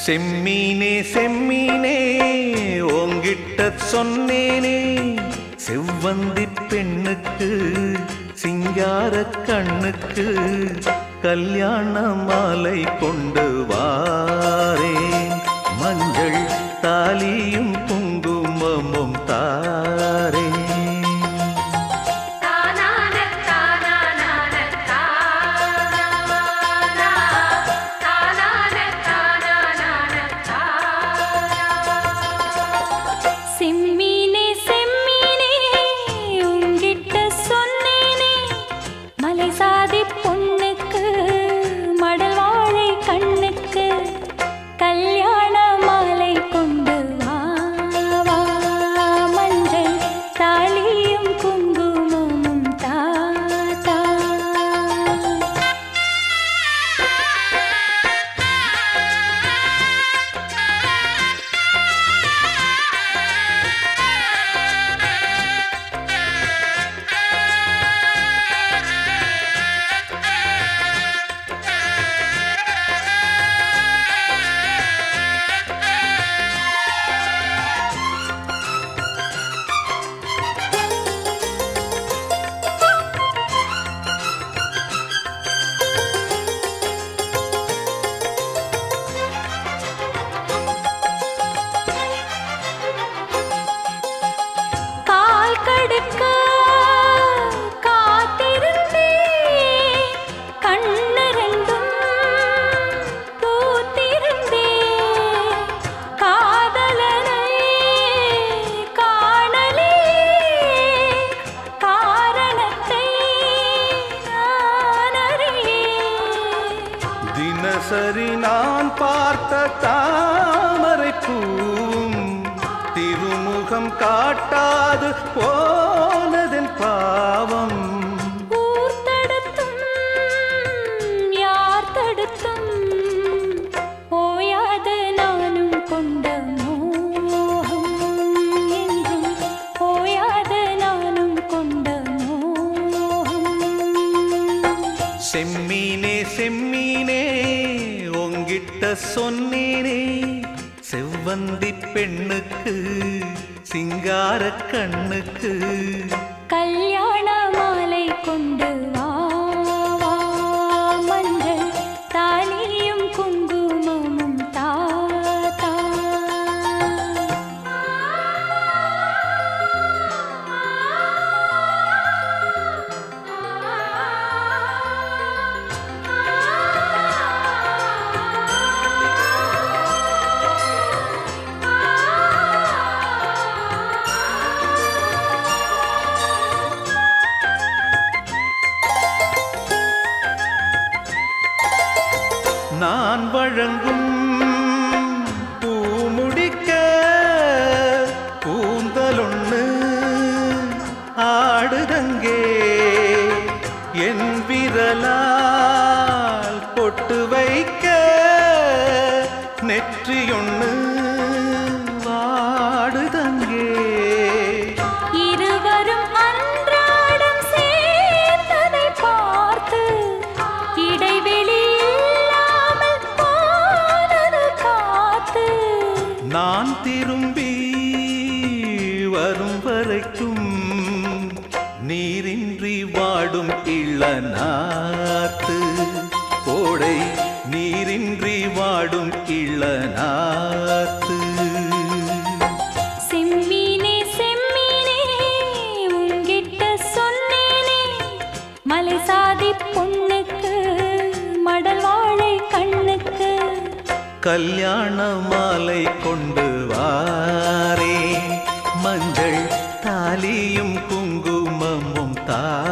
செம்மீனே செம்மீனே உங்கிட்ட சொன்னேனே செவ்வந்தி பெண்ணுக்கு சிங்கார கண்ணுக்கு கல்யாண மாலை கொண்டு வாரேன் மஞ்சள் தாலியும் குங்குமமும் தாரேன் தானான தானான தானா தானான தானான தானா செம்மீனே செம்மீனே உங்கிட்ட சொன்னேனே மலை சாதி பொண்ணுக்கு மடல் வாழை கண்ணுக்கு கல்யாண மாலை கொண்டு வா வா மஞ்சள் தாலியும் குங்குமமும் தாத்தா கால் கடுக்க காத்திருந்தே கண்ணு ரெண்டும் பூத்திருந்தே காதலனை காணலே காரணத்தை நான் அறியேன் தினசரி நான் பார்த்த தாமரை பூவும் திருமுகம் காட்டாது போனதன் பாவம் ஊர் தடுத்தும் யார் தடுத்தும் ஓயாது நானும் கொண்ட மோகம் என்றும் ஓயாது நானும் கொண்ட மோகம் செம்மீனே செம்மீனே உங்கிட்ட சொன்னேனே செவ்வந்தி பெண்ணுக்கு சிங்கார கண்ணுக்கு கல்யாண மாலை கொண்டு வா வா மஞ்சள் தாலியும் குங்குமமும் தாத்தா நான் வழங்கும் பூமுடிக்க கூந்தலொண்ணு ஆடுதங்கே என் விரலால் பொட்டு வைக்க நெற்றியொண்ணு வாடுதங்கே இருவரும் அன்றாடம் சேர்ந்ததை பார்த்து இடைவெளி இல்லாமல் போனது காத்து நான் திரும்பி வரும் வரைக்கும் நீரின்றி வாடும் இளநாத்து கோடை நீரின்றி வாடும் இளநாத்து செம்மீனே செம்மீனே உங்கிட்ட சொன்னேனே மலை சாதி பொண்ணுக்கு மடல் வாழை கண்ணுக்கு கல்யாண மாலை கொண்டு வாரே மஞ்சள் தாலியும் குங்குமமும் தா